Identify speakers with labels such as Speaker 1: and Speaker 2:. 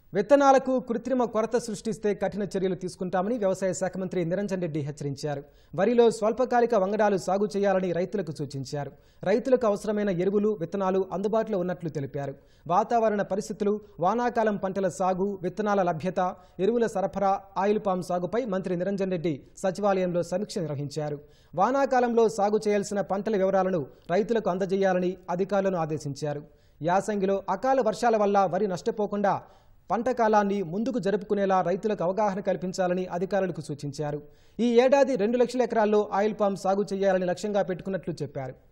Speaker 1: విత్తనాలకు కృత్రిమ కొరత సృష్టిస్తే కఠిన చర్యలు తీసుకుంటామని వ్యవసాయ శాఖ మంత్రి నిరంజన్ రెడ్డి హెచ్చరించారు వరిలో స్వల్పకాలిక వంగడాలు సాగు చేయాలని రైతులకు సూచించారు రైతులకు అవసరమైన ఎరువులు విత్తనాలు అందుబాటులో ఉన్నట్లు తెలిపారు వాతావరణ పరిస్థితులు వానాకాలం పంటల సాగు విత్తనాల లభ్యత ఎరువుల సరఫరా ఆయిల్ పామ్ సాగుపై మంత్రి నిరంజన్ రెడ్డి సచివాలయంలో సమీక్ష నిర్వహించారు వానాకాలంలో సాగు చేయాల్సిన పంటల వివరాలను రైతులకు అందజేయాలని అధికారులను ఆదేశించారు యాసంగిలో అకాల వర్షాల వల్ల వరి నష్టపోకుండా పంట కాలాన్ని ముందుకు జరుపుకునేలా రైతులకు అవగాహన కల్పించాలని అధికారులకు సూచించారు ఈ ఏడాది రెండు లక్షల ఎకరాల్లో ఆయిల్ పామ్ సాగు చేయాలని లక్ష్యంగా పెట్టుకున్నట్లు చెప్పారు